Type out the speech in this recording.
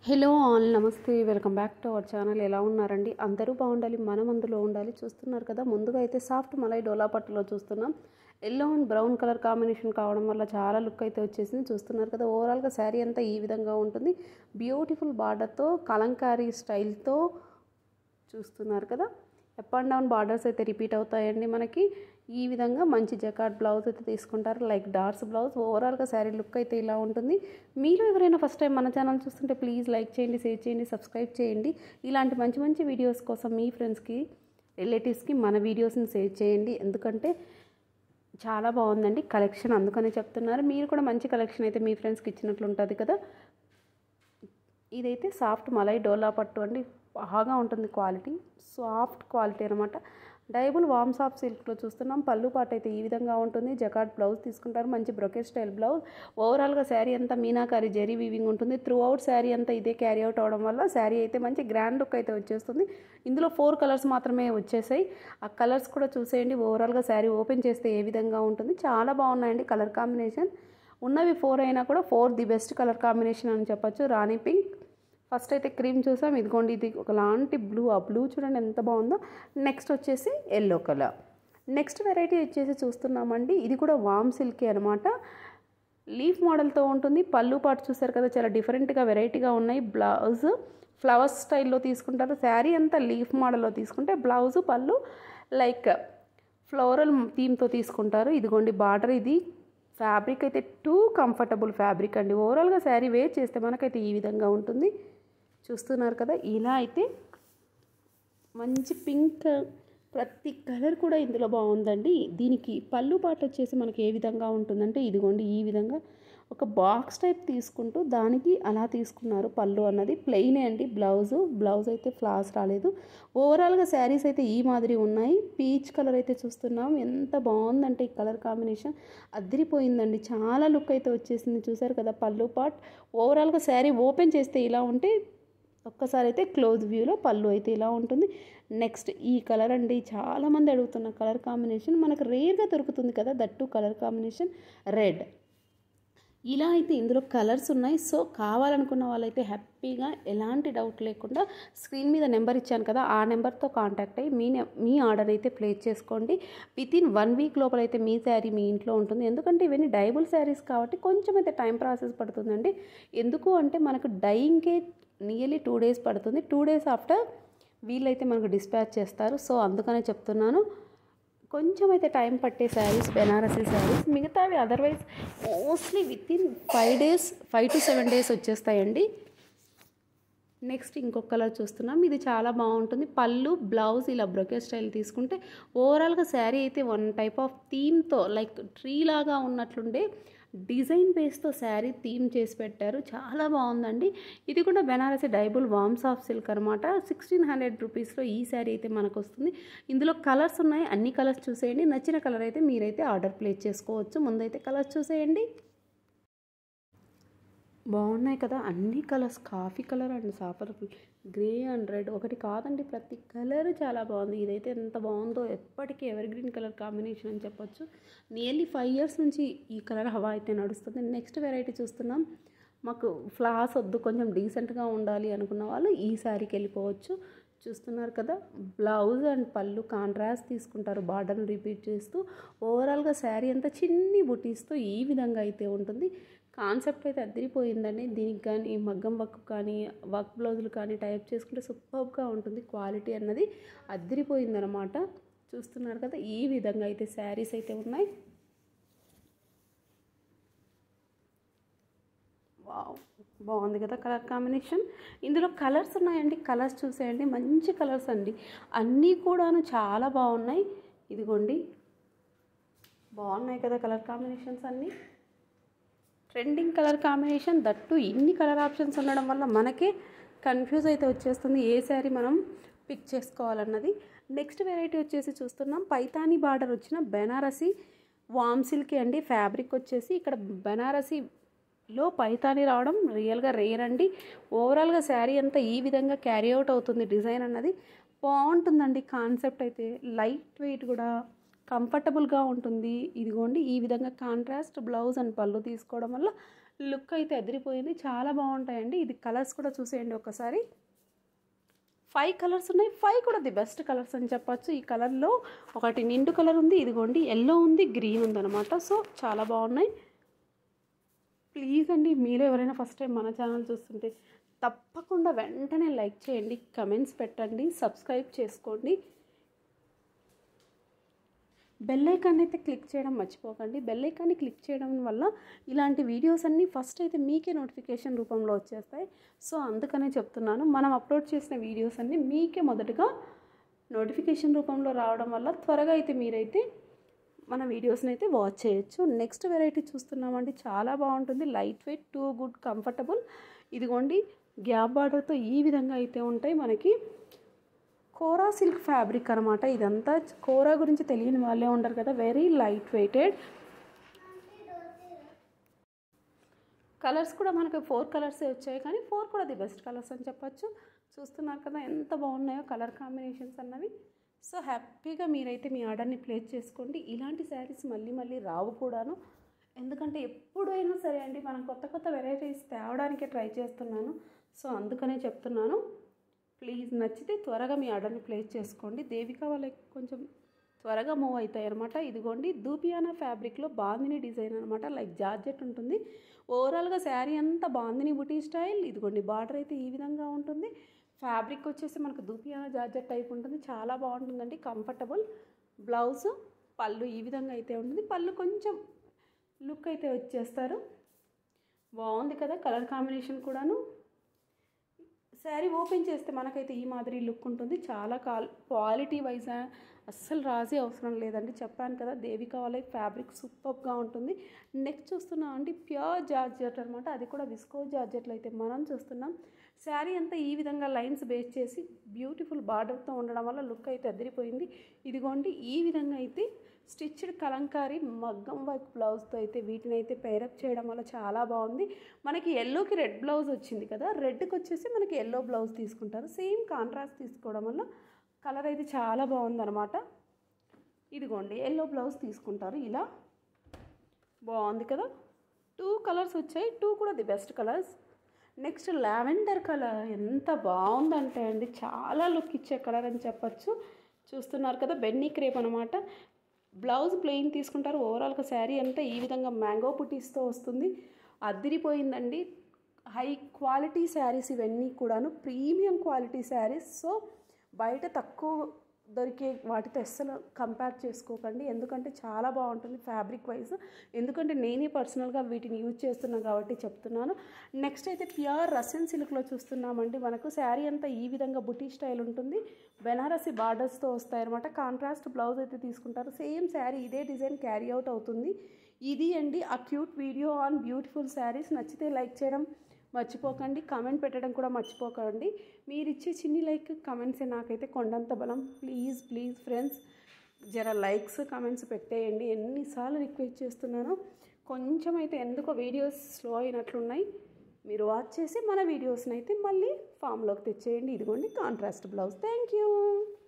hello all నమస్తే welcome back to our channel ఎలా ఉన్నారండి అందరూ బాగుండాలి మనం అందులో ఉండాలి చూస్తున్నారు కదా ముందుగా అయితే సాఫ్ట్ మలై డోలా పట్టులో చూస్తున్నాం yellow and brown colour combination కావడం వల్ల చాలా లుక్ అయితే వచ్చేసింది చూస్తున్నారు కదా ఓవరాల్గా శారీ అంతా ఈ విధంగా ఉంటుంది బ్యూటిఫుల్ బార్డర్తో కలంకారీ స్టైల్తో చూస్తున్నారు కదా అప్ అండ్ డౌన్ బార్డర్స్ అయితే రిపీట్ అవుతాయండి మనకి ఈ విధంగా మంచి జకాట్ బ్లౌజ్ అయితే తీసుకుంటారు లైక్ డార్స్ బ్లౌజ్ ఓవరాల్గా శారీ లుక్ అయితే ఇలా ఉంటుంది మీరు ఎవరైనా ఫస్ట్ టైం మన ఛానల్ చూస్తుంటే ప్లీజ్ లైక్ చేయండి షేర్ చేయండి సబ్స్క్రైబ్ చేయండి ఇలాంటి మంచి మంచి వీడియోస్ కోసం మీ ఫ్రెండ్స్కి రిలేటివ్స్కి మన వీడియోస్ని షేర్ చేయండి ఎందుకంటే చాలా బాగుందండి కలెక్షన్ అందుకనే చెప్తున్నారు మీరు కూడా మంచి కలెక్షన్ అయితే మీ ఫ్రెండ్స్కి ఇచ్చినట్లు ఉంటుంది కదా ఇదైతే సాఫ్ట్ మలై డోలా పట్టు అండి బాగా ఉంటుంది క్వాలిటీ సాఫ్ట్ క్వాలిటీ అనమాట డైబుల్ వామ్ సాఫ్ట్ సిల్క్లో చూస్తున్నాం పళ్ళు పాట అయితే ఈ విధంగా ఉంటుంది జకాట్ బ్లౌజ్ తీసుకుంటారు మంచి బ్రొకెట్ స్టైల్ బ్లౌజ్ ఓవరాల్గా శారీ అంతా మీనాకారి జరీ వీవింగ్ ఉంటుంది త్రూ అవుట్ శారీ అంతా ఇదే క్యారీ అవుట్ అవడం వల్ల శారీ అయితే మంచి గ్రాండ్ లుక్ అయితే వచ్చేస్తుంది ఇందులో ఫోర్ కలర్స్ మాత్రమే వచ్చేసాయి ఆ కలర్స్ కూడా చూసేయండి ఓవరాల్గా శారీ ఓపెన్ చేస్తే ఏ విధంగా ఉంటుంది చాలా బాగున్నాయండి కలర్ కాంబినేషన్ ఉన్నవి ఫోర్ అయినా కూడా four the best colour combination అని చెప్పొచ్చు రాణి పింక్ ఫస్ట్ అయితే క్రీమ్ చూసాం ఇదిగోండి ఇది ఒకలాంటి బ్లూ ఆ బ్లూ చూడండి ఎంత బాగుందో నెక్స్ట్ వచ్చేసి ఎల్లో కలర్ నెక్స్ట్ వెరైటీ వచ్చేసి చూస్తున్నామండి ఇది కూడా వామ్ సిల్కే అనమాట లీఫ్ మోడల్తో ఉంటుంది పళ్ళు పాటు చూసారు కదా చాలా డిఫరెంట్గా వెరైటీగా ఉన్నాయి బ్లౌజ్ ఫ్లవర్స్ స్టైల్లో తీసుకుంటారు శారీ అంతా లీఫ్ మోడల్లో తీసుకుంటే బ్లౌజు పళ్ళు లైక్ ఫ్లోరల్ థీమ్తో తీసుకుంటారు ఇదిగోండి బార్డర్ ఇది ఫ్యాబ్రిక్ అయితే టూ కంఫర్టబుల్ ఫ్యాబ్రిక్ అండి ఓవరాల్గా శారీ వేర్ చేస్తే మనకైతే ఈ విధంగా ఉంటుంది చూస్తున్నారు కదా ఇలా అయితే మంచి పింక్ ప్రతి కలర్ కూడా ఇందులో బాగుందండి దీనికి పళ్ళు పాట వచ్చేసి మనకి ఏ విధంగా ఉంటుందంటే ఇదిగోండి ఈ విధంగా ఒక బాక్స్ టైప్ తీసుకుంటూ దానికి అలా తీసుకున్నారు పళ్ళు అన్నది ప్లెయినే అండి బ్లౌజు బ్లౌజ్ అయితే ఫ్లాస్ రాలేదు ఓవరాల్గా శారీస్ అయితే ఈ మాదిరి ఉన్నాయి పీచ్ కలర్ అయితే చూస్తున్నాం ఎంత బాగుందంటే ఈ కలర్ కాంబినేషన్ అదిరిపోయిందండి చాలా లుక్ అయితే వచ్చేసింది చూసారు కదా పళ్ళు పాట్ ఓవరాల్గా శారీ ఓపెన్ చేస్తే ఇలా ఉంటే ఒక్కసారి అయితే క్లోజ్ వ్యూలో పళ్ళు అయితే ఇలా ఉంటుంది నెక్స్ట్ ఈ కలర్ అండి చాలామంది అడుగుతున్న కలర్ కాంబినేషన్ మనకు రేర్గా దొరుకుతుంది కదా దట్టు కలర్ కాంబినేషన్ రెడ్ ఇలా అయితే ఇందులో కలర్స్ ఉన్నాయి సో కావాలనుకున్న వాళ్ళైతే హ్యాపీగా ఎలాంటి డౌట్ లేకుండా స్క్రీన్ మీద నెంబర్ ఇచ్చాను కదా ఆ నెంబర్తో కాంటాక్ట్ అయ్యి మీ మీ ఆర్డర్ అయితే ప్లేస్ చేసుకోండి విత్ ఇన్ వన్ వీక్ లోపల అయితే మీ శారీ మీ ఇంట్లో ఉంటుంది ఎందుకంటే ఇవన్నీ డైబుల్ శారీస్ కాబట్టి కొంచెం అయితే టైం ప్రాసెస్ పడుతుందండి ఎందుకు అంటే మనకు డైయింగ్కే నియర్లీ టూ డేస్ పడుతుంది టూ డేస్ ఆఫ్టర్ వీళ్ళైతే మనకు డిస్పాచ్ చేస్తారు సో అందుకనే చెప్తున్నాను కొంచెం అయితే టైం పట్టే శారీస్ బెనారసీ శారీస్ మిగతావి otherwise mostly within five days five to seven days వచ్చేస్తాయండి నెక్స్ట్ ఇంకొక కలర్ చూస్తున్నాం ఇది చాలా బాగుంటుంది పళ్ళు బ్లౌజ్ ఇలా బ్రొకే స్టైల్ తీసుకుంటే ఓవరాల్గా శారీ అయితే వన్ టైప్ ఆఫ్ థీమ్తో లైక్ ట్రీ లాగా ఉన్నట్లుండే డిజైన్ బేస్తో శారీ థీమ్ చేసి పెట్టారు చాలా బాగుందండి ఇది కూడా బెనారసీ డైబుల్ వామ్స్ ఆఫ్ సిల్క్ అనమాట సిక్స్టీన్ హండ్రెడ్ రూపీస్లో ఈ శారీ అయితే మనకు వస్తుంది ఇందులో కలర్స్ ఉన్నాయి అన్ని కలర్స్ చూసేయండి నచ్చిన కలర్ అయితే మీరైతే ఆర్డర్ ప్లేస్ చేసుకోవచ్చు ముందైతే కలర్స్ చూసేయండి బాగున్నాయి కదా అన్ని కలర్స్ కాఫీ కలర్ అండ్ సాఫర్ గ్రే అండ్ రెడ్ ఒకటి కాదండి ప్రతి కలర్ చాలా బాగుంది ఇదైతే ఎంత బాగుందో ఎప్పటికీ ఎవర్ గ్రీన్ కలర్ కాంబినేషన్ అని చెప్పొచ్చు నియర్లీ ఫైవ్ ఇయర్స్ నుంచి ఈ కలర్ హవా అయితే నడుస్తుంది నెక్స్ట్ వెరైటీ చూస్తున్నాం మాకు ఫ్లాస్ వద్దు కొంచెం డీసెంట్గా ఉండాలి అనుకున్న వాళ్ళు ఈ శారీకి వెళ్ళిపోవచ్చు చూస్తున్నారు కదా బ్లౌజ్ అండ్ పళ్ళు కాంట్రాస్ట్ తీసుకుంటారు బార్డర్ని రిపీట్ చేస్తూ ఓవరాల్గా శారీ అంతా చిన్ని బుటీస్తో ఈ విధంగా అయితే ఉంటుంది కాన్సెప్ట్ అయితే అదిరిపోయిందండి దీనికి కానీ మగ్గం వర్క్ కానీ వర్క్ బ్లౌజులు కానీ టైప్ చేసుకుంటే సూపర్గా ఉంటుంది క్వాలిటీ అన్నది అదిరిపోయిందనమాట చూస్తున్నారు కదా ఈ విధంగా అయితే శారీస్ అయితే ఉన్నాయి వావ్ బాగుంది కదా కలర్ కాంబినేషన్ ఇందులో కలర్స్ ఉన్నాయండి కలర్స్ చూసేయండి మంచి కలర్స్ అండి అన్నీ కూడాను చాలా బాగున్నాయి ఇదిగోండి బాగున్నాయి కదా కలర్ కాంబినేషన్స్ అన్నీ ట్రెండింగ్ కలర్ కాంబినేషన్ దట్టు ఇన్ని కలర్ ఆప్షన్స్ ఉండడం వల్ల మనకే కన్ఫ్యూజ్ అయితే వచ్చేస్తుంది ఏ శారీ మనం పిక్ చేసుకోవాలన్నది నెక్స్ట్ వెరైటీ వచ్చేసి చూస్తున్నాం పైతానీ బార్డర్ వచ్చిన బెనారసీ వామ్ సిల్క్ అండి ఫ్యాబ్రిక్ వచ్చేసి ఇక్కడ బెనారసీ లో పైతాని రావడం రియల్గా రేర్ అండి ఓవరాల్గా శారీ అంతా ఈ విధంగా క్యారీ అవుట్ అవుతుంది డిజైన్ అన్నది బాగుంటుందండి కాన్సెప్ట్ అయితే లైట్ వెయిట్ కూడా కంఫర్టబుల్గా ఉంటుంది ఇదిగోండి ఈ విధంగా కాంట్రాస్ట్ బ్లౌజ్ అండ్ పళ్ళు తీసుకోవడం వల్ల లుక్ అయితే అదిరిపోయింది చాలా బాగుంటాయండి ఇది కలర్స్ కూడా చూసేయండి ఒకసారి ఫైవ్ కలర్స్ ఉన్నాయి ఫైవ్ కూడా ది బెస్ట్ కలర్స్ అని చెప్పొచ్చు ఈ కలర్లో ఒకటి నిండు కలర్ ఉంది ఇదిగోండి ఎల్లో ఉంది గ్రీన్ ఉందన్నమాట సో చాలా బాగున్నాయి ప్లీజ్ అండి మీరు ఎవరైనా ఫస్ట్ టైం మన ఛానల్ చూస్తుంటే తప్పకుండా వెంటనే లైక్ చేయండి కమెంట్స్ పెట్టండి సబ్స్క్రైబ్ చేసుకోండి బెల్ ఐకాన్ అయితే క్లిక్ చేయడం మర్చిపోకండి బెల్ ఐకాన్ని క్లిక్ చేయడం వల్ల ఇలాంటి వీడియోస్ అన్నీ ఫస్ట్ అయితే మీకే నోటిఫికేషన్ రూపంలో వచ్చేస్తాయి సో అందుకనే చెప్తున్నాను మనం అప్లోడ్ చేసిన వీడియోస్ అన్నీ మీకే మొదటగా నోటిఫికేషన్ రూపంలో రావడం వల్ల త్వరగా అయితే మీరైతే మన వీడియోస్ని అయితే వాచ్ చేయొచ్చు నెక్స్ట్ వెరైటీ చూస్తున్నామండి చాలా బాగుంటుంది light weight too good comfortable ఇదిగోండి గ్యాప్ బార్డర్తో ఈ విధంగా అయితే ఉంటాయి మనకి కోరా సిల్క్ ఫ్యాబ్రిక్ అనమాట ఇదంతా కోరా గురించి తెలియని వాళ్ళే ఉంటారు కదా వెరీ లైట్ వెయిటెడ్ కలర్స్ కూడా మనకి ఫోర్ కలర్సే వచ్చాయి కానీ ఫోర్ కూడా ది బెస్ట్ కలర్స్ అని చెప్పొచ్చు చూస్తున్నారు కదా ఎంత బాగున్నాయో కలర్ కాంబినేషన్స్ అన్నవి సో హ్యాపీగా మీరైతే మీ ఆర్డర్ని ప్లేస్ చేసుకోండి ఇలాంటి శారీస్ మళ్ళీ మళ్ళీ రావు కూడాను ఎందుకంటే ఎప్పుడైనా సరే అండి మనం కొత్త కొత్త వెరైటీస్ తేవడానికే ట్రై చేస్తున్నాను సో అందుకనే చెప్తున్నాను ప్లీజ్ నచ్చితే త్వరగా మీ ఆర్డర్ని ప్లేస్ చేసుకోండి దేవిక వాళ్ళకి కొంచెం త్వరగా మూవ్ అవుతాయి అనమాట ఇదిగోండి దూపియానా ఫ్యాబ్రిక్లో బాందిని డిజైన్ అనమాట లైక్ జార్జెట్ ఉంటుంది ఓవరాల్గా శారీ అంతా బాందిని బుటీ స్టైల్ ఇదిగోండి బార్డర్ అయితే ఈ విధంగా ఉంటుంది ఫ్యాబ్రిక్ వచ్చేసి మనకు దూపియానా జార్జెట్ టైప్ ఉంటుంది చాలా బాగుంటుందండి కంఫర్టబుల్ బ్లౌజ్ పళ్ళు ఈ విధంగా అయితే ఉంటుంది పళ్ళు కొంచెం లుక్ అయితే వచ్చేస్తారు బాగుంది కదా కలర్ కాంబినేషన్ కూడాను శారీ ఓపెన్ చేస్తే మనకైతే ఈ మాదిరి లుక్ ఉంటుంది చాలా కాల్ క్వాలిటీ వైజ్ అస్సలు రాజే అవసరం లేదండి చెప్పాను కదా దేవిక వాళ్ళ ఫ్యాబ్రిక్ సూపర్గా ఉంటుంది నెక్స్ట్ చూస్తున్నాం అండి ప్యూర్ జార్జెట్ అనమాట అది కూడా విస్కో జార్జెట్లో అయితే మనం చూస్తున్నాం శారీ అంతా ఈ విధంగా లైన్స్ బేస్ చేసి బ్యూటిఫుల్ బార్డర్తో ఉండడం వల్ల లుక్ అయితే అదిరిపోయింది ఇదిగోండి ఈ విధంగా అయితే స్టిచ్డ్ కలంకారీ మగ్గం వర్క్ బ్లౌజ్తో అయితే వీటిని అయితే పేరప్ చేయడం వల్ల చాలా బాగుంది మనకి ఎల్లోకి రెడ్ బ్లౌజ్ వచ్చింది కదా రెడ్కి వచ్చేసి మనకి ఎల్లో బ్లౌజ్ తీసుకుంటారు సేమ్ కాంట్రాస్ట్ తీసుకోవడం వల్ల కలర్ అయితే చాలా బాగుందన్నమాట ఇదిగోండి ఎల్లో బ్లౌజ్ తీసుకుంటారు ఇలా బాగుంది కదా టూ కలర్స్ వచ్చాయి టూ కూడా the best colours next lavender colour ఎంత బాగుందంటే అండి చాలా లుక్ ఇచ్చే కలర్ అని చెప్పచ్చు చూస్తున్నారు కదా బెన్నీ క్రేప్ అనమాట బ్లౌజ్ ప్లెయిన్ తీసుకుంటారు ఓవరాల్గా శారీ అంతా ఈ విధంగా మ్యాంగో పుటీస్తో వస్తుంది అదిరిపోయిందండి హై క్వాలిటీ శారీస్ ఇవన్నీ కూడాను ప్రీమియం క్వాలిటీ శారీస్ సో బయట తక్కువ దొరికే వాటితో అస్సలు కంపేర్ చేసుకోకండి ఎందుకంటే చాలా బాగుంటుంది ఫ్యాబ్రిక్ వైజ్ ఎందుకంటే నేనే పర్సనల్గా వీటిని యూజ్ చేస్తున్నాను కాబట్టి చెప్తున్నాను నెక్స్ట్ అయితే ప్యూర్ రసన్ సిల్క్లో చూస్తున్నామండి మనకు శారీ అంతా ఈ విధంగా బుటీ స్టైల్ ఉంటుంది బెనారసి బార్డర్స్తో వస్తాయన్నమాట కాంట్రాస్ట్ బ్లౌజ్ అయితే తీసుకుంటారు సేమ్ శారీ ఇదే డిజైన్ క్యారీ అవుట్ అవుతుంది ఇది అండి ఆ cute video on beautiful saris నచ్చితే లైక్ చేయడం మర్చిపోకండి కామెంట్ పెట్టడం కూడా మర్చిపోకండి మీరు ఇచ్చే చిన్ని లైక్ కమెంట్సే నాకైతే కొండంత బలం ప్లీజ్ ప్లీజ్ ఫ్రెండ్స్ జర లైక్స్ కమెంట్స్ పెట్టేయండి ఎన్నిసార్లు రిక్వెస్ట్ చేస్తున్నానో కొంచెం అయితే ఎందుకో వీడియోస్ స్లో అయినట్లున్నాయి మీరు వాచ్ చేసి మన వీడియోస్ని అయితే మళ్ళీ ఫామ్లోకి తెచ్చేయండి ఇదిగోండి కాంట్రాస్ట్ బ్లౌజ్ థ్యాంక్ యూ